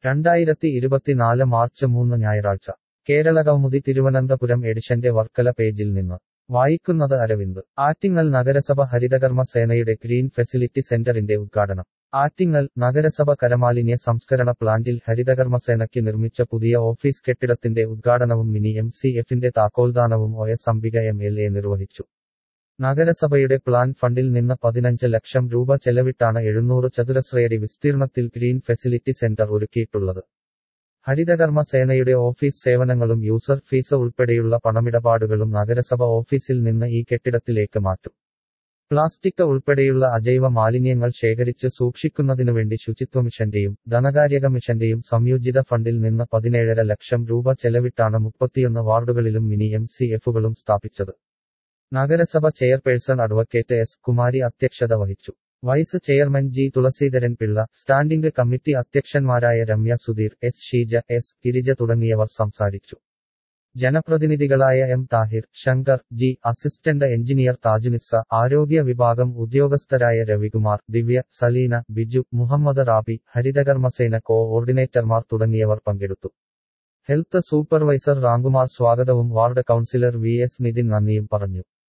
രണ്ടായിരത്തി ഇരുപത്തിനാല് മാർച്ച് മൂന്ന് ഞായറാഴ്ച കേരള കൗമുദി തിരുവനന്തപുരം എഡിഷന്റെ വർക്കല പേജിൽ നിന്ന് വായിക്കുന്നത് അരവിന്ദ് ആറ്റിങ്ങൽ നഗരസഭ ഹരിതകർമ്മ സേനയുടെ ഗ്രീൻ ഫെസിലിറ്റി സെന്ററിന്റെ ഉദ്ഘാടനം ആറ്റിങ്ങൽ നഗരസഭ കരമാലിന്യ സംസ്കരണ പ്ലാന്റിൽ ഹരിതകർമ്മസേനയ്ക്ക് നിർമ്മിച്ച പുതിയ ഓഫീസ് കെട്ടിടത്തിന്റെ ഉദ്ഘാടനവും മിനി എം സി എഫിന്റെ താക്കോൽദാനവും O S Ambika M L A നിർവഹിച്ചു നഗരസഭയുടെ പ്ലാൻ ഫണ്ടിൽ നിന്ന് പതിനഞ്ച് ലക്ഷം രൂപ ചെലവിട്ടാണ് എഴുന്നൂറ് ചതുരശ്രയടി വിസ്തീർണത്തിൽ ഗ്രീൻ ഫെസിലിറ്റി സെന്റർ ഒരുക്കിയിട്ടുള്ളത് ഹരിതകർമ്മ സേനയുടെ ഓഫീസ് സേവനങ്ങളും യൂസർ ഫീസ് ഉൾപ്പെടെയുള്ള പണമിടപാടുകളും നഗരസഭ ഓഫീസിൽ നിന്ന് ഈ കെട്ടിടത്തിലേക്ക് മാറ്റും പ്ലാസ്റ്റിക് ഉൾപ്പെടെയുള്ള അജൈവ മാലിന്യങ്ങൾ ശേഖരിച്ച് സൂക്ഷിക്കുന്നതിനുവേണ്ടി ശുചിത്വ മിഷന്റെയും ധനകാര്യക മിഷന്റെയും സംയോജിത ഫണ്ടിൽ നിന്ന് പതിനേഴര ലക്ഷം രൂപ ചെലവിട്ടാണ് മുപ്പത്തിയൊന്ന് വാർഡുകളിലും മിനി എം സി എഫുകളും സ്ഥാപിച്ചത് നഗരസഭ ചെയർപേഴ്സൺ അഡ്വക്കേറ്റ് എസ് കുമാരി അധ്യക്ഷത വഹിച്ചു vice chairman G Thulaseedharan Pillai standing committee അധ്യക്ഷന്മാരായ രമ്യ സുധീർ എസ് ഷീജ എസ് ഗിരിജ തുടങ്ങിയവർ സംസാരിച്ചു ജനപ്രതിനിധികളായ M Thahir Shankar G assistant engineer Thajunisa ആരോഗ്യ വിഭാഗം ഉദ്യോഗസ്ഥരായ രവികുമാർ ദിവ്യ സലീന ബിജു മുഹമ്മദ് റാബി ഹരിതകർമ്മസേന കോഓർഡിനേറ്റർമാർ തുടങ്ങിയവർ പങ്കെടുത്തു ഹെൽത്ത് സൂപ്പർവൈസർ റാങ്കുമാർ സ്വാഗതവും ward councillor V S Nithin നന്ദിയും പറഞ്ഞു